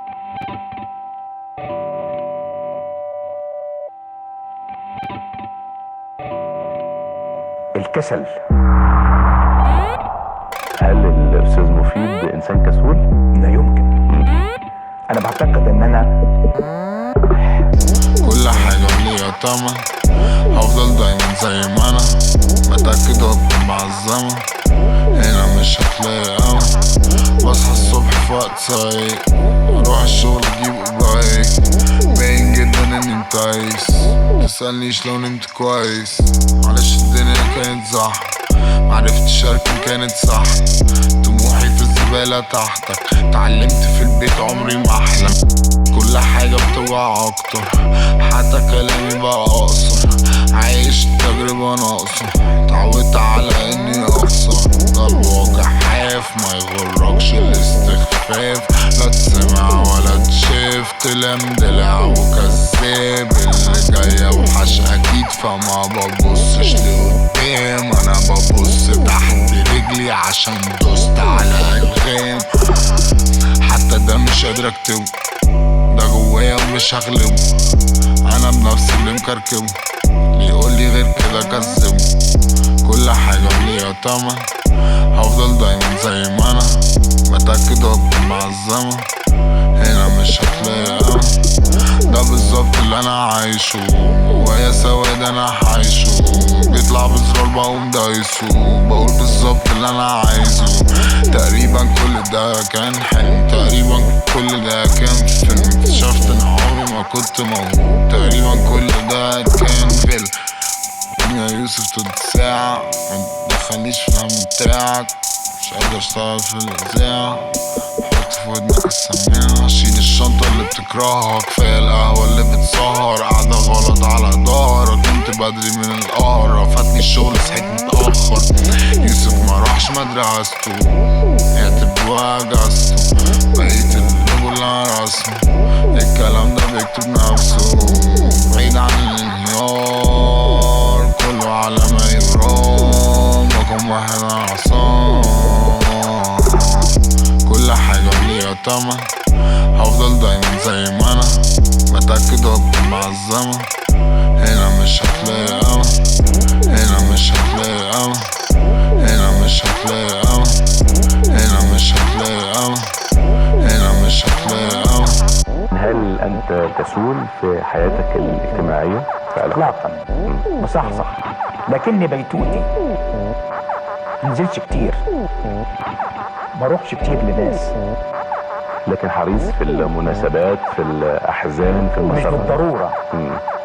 الكسل هل الاستاذ مفيد انسان كسول لا يمكن انا بعتقد ان انا كل حاجة ليها تمن هفضل دايما زي ما انا متأكد وابقى مع الزمن هنا مش هتلاقي امل بصحى الصبح في وقت سعيد اروح الشغل اجيب قبايك باين جدا اني متعيس تسألنيش لو نمت كويس معلش الدنيا كانت زحمة معرفتش اركن كانت صح طموحي في الزبالة تحتك اتعلمت في البيت عمري ما احلم كل حاجة بتوجع اكتر حتى كلامي بقى اقصر عايش التجربة ناقصة اتعودت على اني اخسر ده الواقع حاف ما يغركش الاستخفاف لا تسمع ولا تشاف تلام دلع وكذاب اللي جاي اوحش اكيد فما ببصش لقدام انا ببص تحت رجلي عشان دوست على الغام حتى ده مش قادر اكتبه ده جوايا ومش هغلبه انا بنفسي اللي مكركبه اللي يقول لي غير كده كذبه كل حاجة ليها تمن هفضل دايما زي ما انا متأكد وابقى مع الزمن هنا مش هتلاقي امل ده بالظبط اللي انا عايشه جوايا سواد انا حايشه بيطلع بزرار بقوم دايسه بقول بالظبط اللي انا عايزه تقريبا كل ده كان حلم تقريبا كل ده كان فيلم اكتشفت ان عمري ما كنت موهوب تقريبا كل ده كان فيلم يا يوسف تلت ساعة متدخلنيش في الهم بتاعك مش قادر اشتغل في الإذاعة حط في ودنك السماعة شيل الشنطة اللي بتكرهها كفاية القهوة اللي بتسهر قاعدة غلط على ظهرك كنت بدري من القهرة فاتني الشغل صحيت متأخر يوسف ما راحش مدرسته اعتب واجزته بقيت اللي اللي رسمه الكلام ده بيكتب نفسه بعيد عن الانهيار كله على ما يرام رقم واحد انا عصام كل حاجة ليها تمن هفضل دايما زي ما انا متأكد وابقى مع الزمن هنا مش هتلاقي امل هنا مش هتلاقي امل هنا مش هتلاقي امل هنا مش هتلاقي امل هنا مش هتلاقي امل هل انت كسول في حياتك الاجتماعيه في علاقتك اطلاقا بصحصح لكني بيتوتي منزلش كتير بروحش كتير لناس لكن حريص في المناسبات في الاحزان في مش المسارات بالضرورة مم.